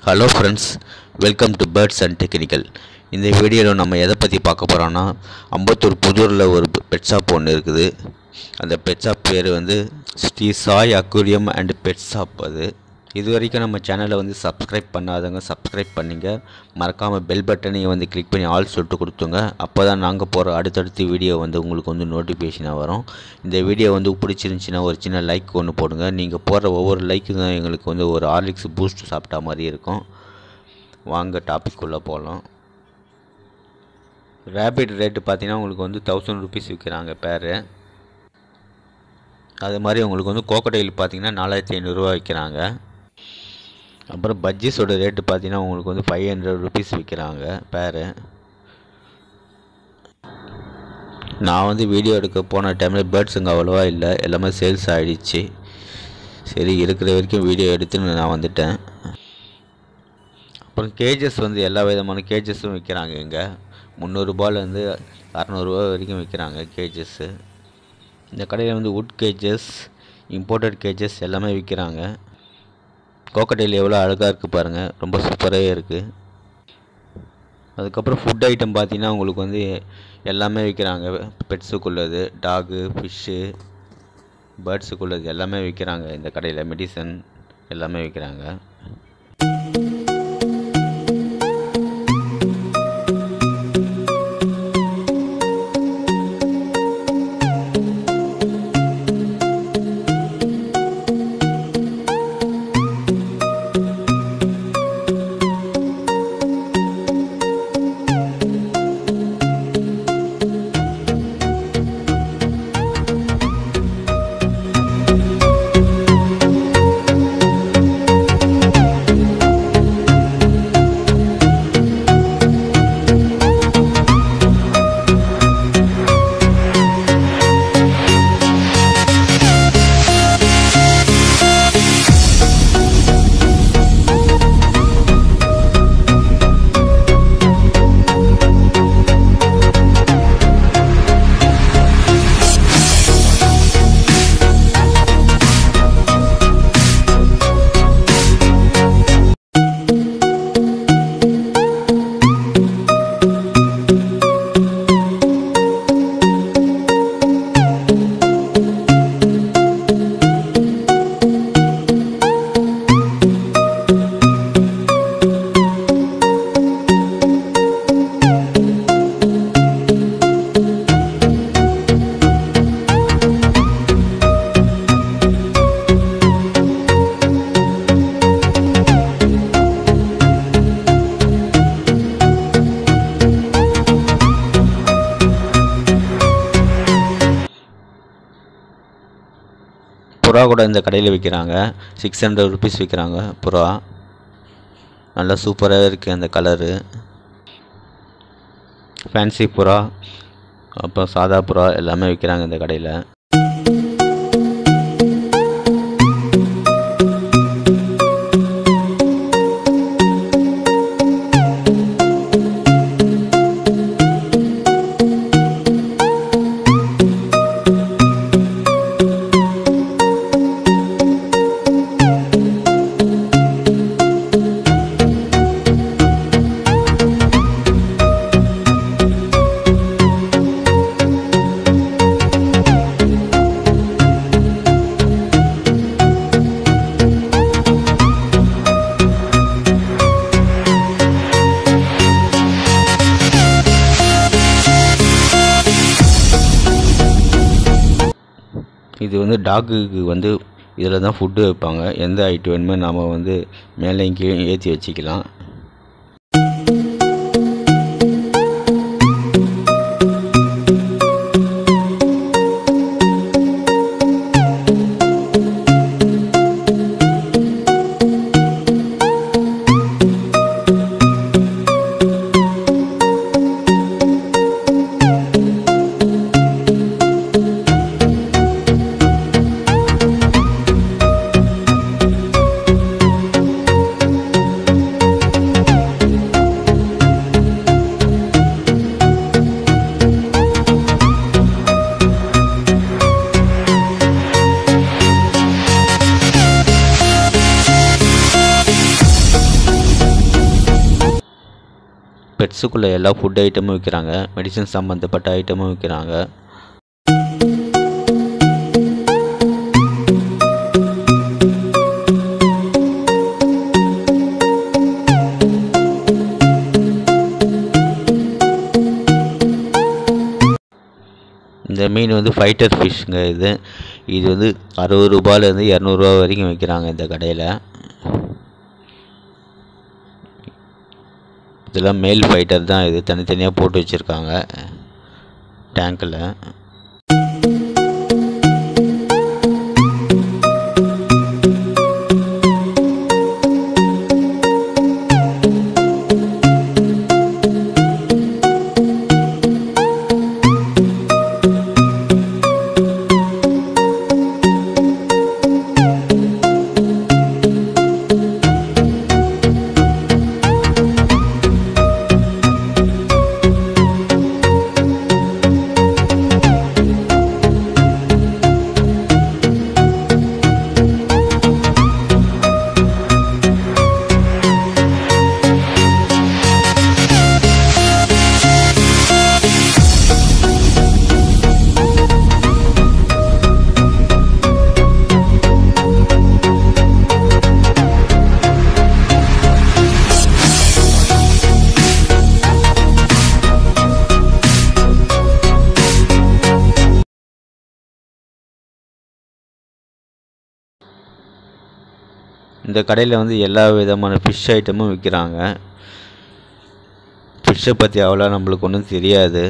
hello friends welcome to birds and technical இந்த வீடியோவில் நம்ம எதை பற்றி பார்க்க போகிறோன்னா அம்பத்தூர் புதூரில் ஒரு பெட் ஷாப் ஒன்று இருக்குது அந்த பெட் ஷாப் பேர் வந்து Sri Sai aquarium and pet shop அது இது வரைக்கும் நம்ம சேனலை வந்து சப்ஸ்கிரைப் பண்ணாதவங்க சப்ஸ்கிரைப் பண்ணிங்க மறக்காமல் பெல் பட்டனையும் வந்து கிளிக் பண்ணி ஆல் சொல்லிட்டு கொடுத்துங்க அப்போ தான் நாங்கள் போகிற அடுத்தடுத்த வீடியோ வந்து உங்களுக்கு வந்து நோட்டிஃபிகேஷனாக வரும் இந்த வீடியோ வந்து பிடிச்சிருந்துச்சின்னா ஒரு சின்ன லைக் ஒன்று போடுங்க நீங்கள் போடுற ஒவ்வொரு லைக்கு தான் எங்களுக்கு வந்து ஒரு ஹார்லிக்ஸ் பூஸ்ட் சாப்பிட்டா மாதிரி இருக்கும் வாங்க டாபிக் உள்ளே போகலாம் ரேபிட் ரேட்டு பார்த்தீங்கன்னா உங்களுக்கு வந்து தௌசண்ட் ருபீஸ் விற்கிறாங்க பேர் அது மாதிரி உங்களுக்கு வந்து கோக்கடையில் பார்த்தீங்கன்னா நாலாயிரத்தி ஐநூறுரூவா விற்கிறாங்க அப்புறம் பஜ்ஜீஸோட ரேட்டு பார்த்தீங்கன்னா உங்களுக்கு வந்து ஃபைவ் ஹண்ட்ரட் ருபீஸ் விற்கிறாங்க பேரு நான் வந்து வீடியோ எடுக்க போன டைமில் பேர்ட்ஸ் இங்கே அவ்வளோவா இல்லை எல்லாமே சேல்ஸ் ஆகிடுச்சு சரி இருக்கிற வரைக்கும் வீடியோ எடுத்துன்னு நான் வந்துட்டேன் அப்புறம் கேஜஸ் வந்து எல்லா விதமான கேஜஸும் விற்கிறாங்க இங்கே முந்நூறுரூபாலேருந்து அறநூறுபா வரைக்கும் விற்கிறாங்க கேஜஸ்ஸு இந்த கடையில் வந்து வுட் கேஜஸ் இம்போர்ட்டட் கேஜஸ் எல்லாமே விற்கிறாங்க கோக்கடையில் எவ்வளோ அழகாக இருக்குது பாருங்கள் ரொம்ப சூப்பராகவே இருக்குது அதுக்கப்புறம் ஃபுட் ஐட்டம் பார்த்தீங்கன்னா உங்களுக்கு வந்து எல்லாமே விற்கிறாங்க பெட்ஸுக்குள்ளது டாகு ஃபிஷ்ஷு பேர்ட்ஸுக்குள்ளது எல்லாமே விற்கிறாங்க இந்த கடையில் மெடிசன் எல்லாமே விற்கிறாங்க புறா கூட இந்த கடையில் விற்கிறாங்க சிக்ஸ் ஹண்ட்ரட் ருபீஸ் விற்கிறாங்க புறா நல்லா சூப்பராக இருக்குது அந்த கலரு ஃபேன்சி புறா அப்புறம் சாதா புறா எல்லாமே விற்கிறாங்க இந்த கடையில் இது வந்து டாகுக்கு வந்து இதில் தான் ஃபுட்டு வைப்பாங்க எந்த ஐட்டம் வேணுமோ நாம் வந்து மேலேயும் கீழே ஏற்றி வச்சுக்கலாம் பெட்ஸுக்குள்ளே எல்லா ஃபுட் ஐட்டமும் விற்கிறாங்க மெடிசன் சம்மந்தப்பட்ட ஐட்டமும் விற்கிறாங்க இந்த மீன் வந்து ஃபைட்டர் ஃபிஷ்ங்க இது இது வந்து அறுபது ரூபாயிலேருந்து இரநூறுவா வரைக்கும் விற்கிறாங்க இந்த கடையில் இதெல்லாம் மேல் ஃபைட்டர் தான் இது தனித்தனியாக போட்டு வச்சுருக்காங்க டேங்க்கில் இந்த கடையில் வந்து எல்லா விதமான ஃபிஷ் ஐட்டமும் விற்கிறாங்க ஃபிஷ்ஷை பற்றி அவ்வளோ நம்மளுக்கு ஒன்றும் தெரியாது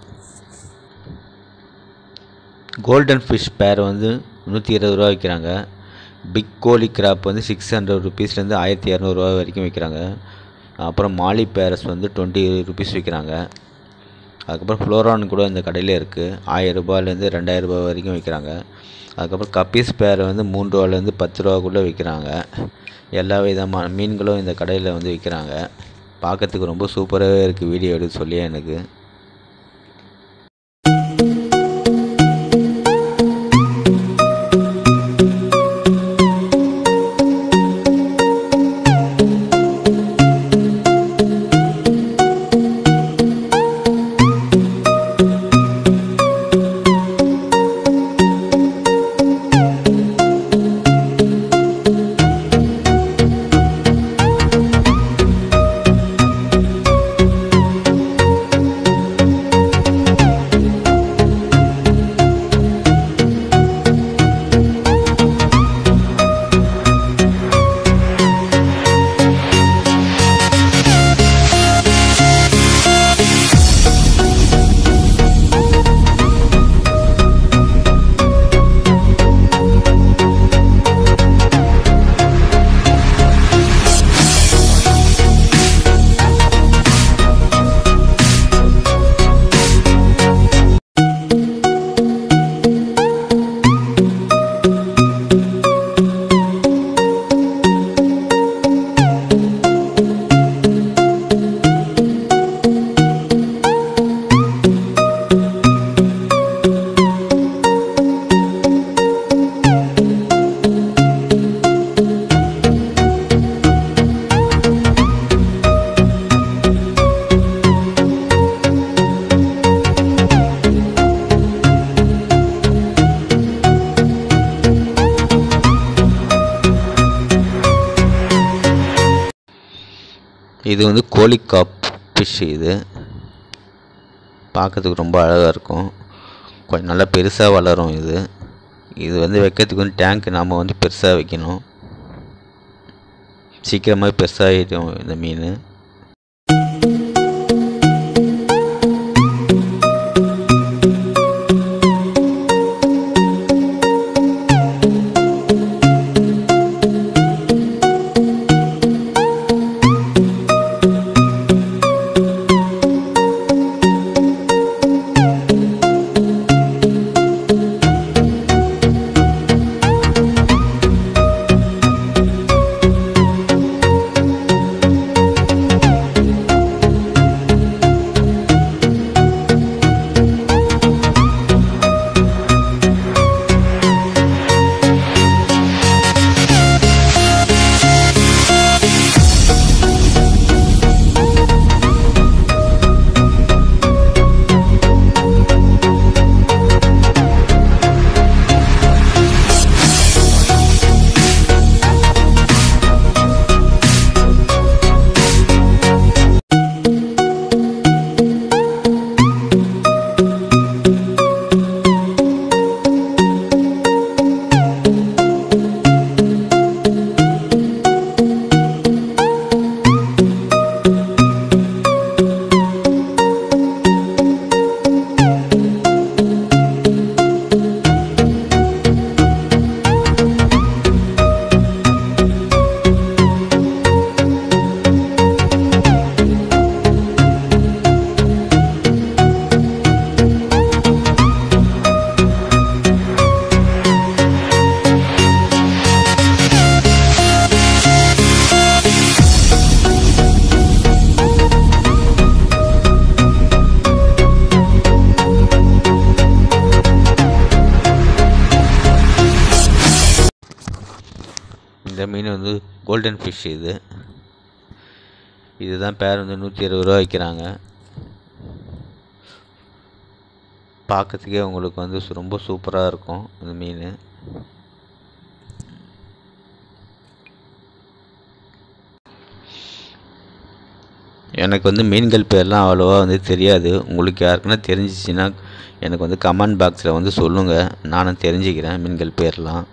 கோல்டன் ஃபிஷ் பேர் வந்து நூற்றி இருபது ரூபா விற்கிறாங்க பிக் கோலி கிராப் வந்து சிக்ஸ் ஹண்ட்ரட் ருபீஸ்லேருந்து ஆயிரத்தி இரநூறுவா வரைக்கும் விற்கிறாங்க அப்புறம் மாலி பேரஸ் வந்து டுவெண்ட்டி ருபீஸ் விற்கிறாங்க அதுக்கப்புறம் ஃப்ளோரான் கூட இந்த கடையில் இருக்குது ஆயிரம் ரூபாயிலேருந்து ரெண்டாயிரம் ரூபாய் வரைக்கும் விற்கிறாங்க அதுக்கப்புறம் கப்பீஸ் பேர் வந்து மூணு ரூபாலேருந்து பத்து ரூபாக்குள்ளே விற்கிறாங்க எல்லா விதமான மீன்களும் இந்த கடையில் வந்து விற்கிறாங்க பார்க்கறதுக்கு ரொம்ப சூப்பராகவே இருக்குது வீடியோ எடுக்க சொல்லி எனக்கு இது வந்து கோழிக்காப் ஃபிஷ் இது பார்க்கறதுக்கு ரொம்ப அழகாக இருக்கும் கொஞ்சம் நல்லா பெருசாக வளரும் இது இது வந்து வைக்கிறதுக்கு வந்து டேங்க் நாம் வந்து பெருசாக வைக்கணும் சீக்கிரமாக பெருசாகிடும் இந்த மீன் இந்த மீன் வந்து கோல்டன் ஃபிஷ் இது இதுதான் பேர் வந்து நூற்றி இருபது ரூபா விற்கிறாங்க பார்க்கறதுக்கே உங்களுக்கு வந்து சு- ரொம்ப சூப்பராக இருக்கும் இந்த மீன் எனக்கு வந்து மீன்கள் பேர்லாம் அவ்வளோவா வந்து தெரியாது உங்களுக்கு யாருக்குன்னா தெரிஞ்சிச்சின்னா எனக்கு வந்து கமெண்ட் பாக்ஸில் வந்து சொல்லுங்கள் நானும் தெரிஞ்சுக்கிறேன் மீன்கள் பேர்லாம்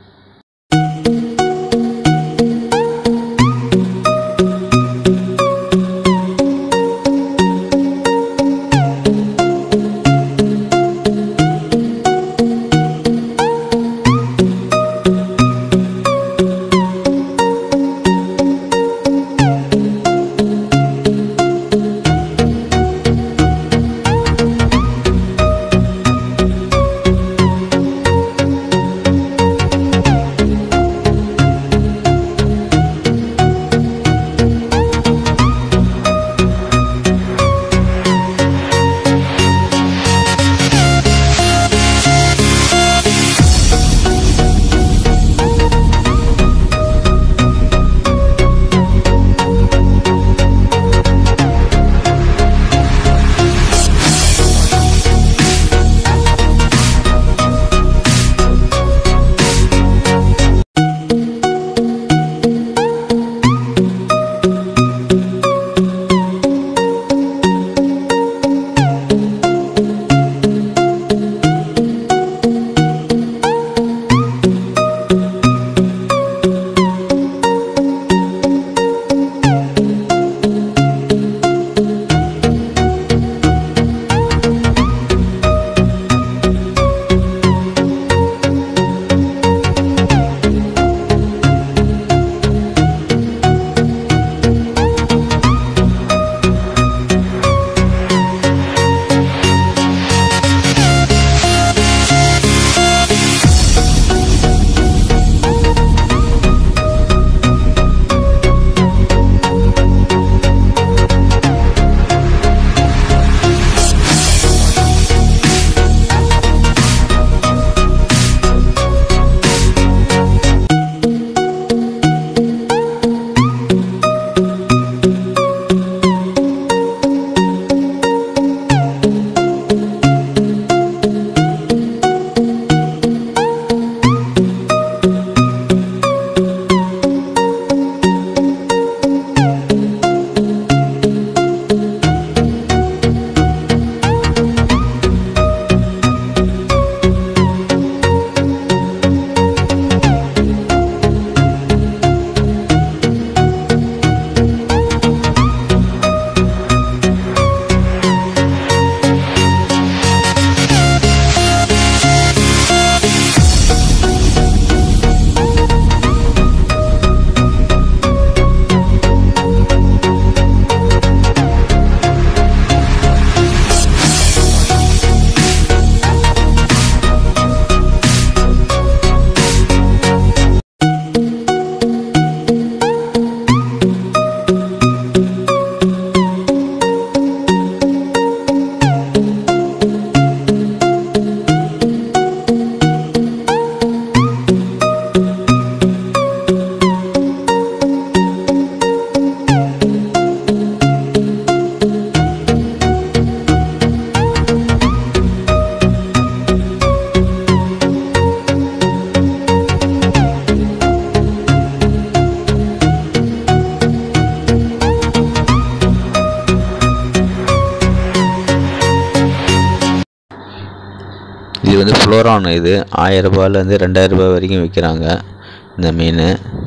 இது வந்து ஃப்ளோரான் இது ஆயிரம் ரூபாயிலேருந்து ரெண்டாயிரம் ரூபாய் வரைக்கும் விற்கிறாங்க இந்த மீன்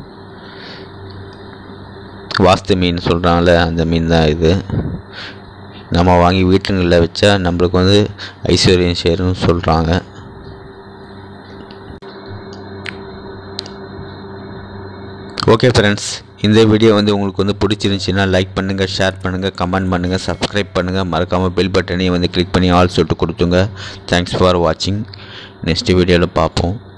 வாஸ்து மீன் சொல்கிறாங்களே அந்த மீன் தான் இது நம்ம வாங்கி வீட்டுங்களில் வச்சா நம்மளுக்கு வந்து ஐஸ்வர்யம் சேரும்னு சொல்கிறாங்க ஓகே ஃப்ரெண்ட்ஸ் இந்த வீடியோ வந்து உங்களுக்கு வந்து பிடிச்சிருந்துச்சின்னா லைக் பண்ணுங்கள் ஷேர் பண்ணுங்கள் கமெண்ட் பண்ணுங்கள் சப்ஸ்கிரைப் பண்ணுங்கள் மறக்காமல் பெல் பட்டனையும் வந்து கிளிக் பண்ணி ஆல் சொல்லிட்டு கொடுத்துங்க தேங்க்ஸ் ஃபார் வாட்சிங் நெக்ஸ்ட் வீடியோவில் பார்ப்போம்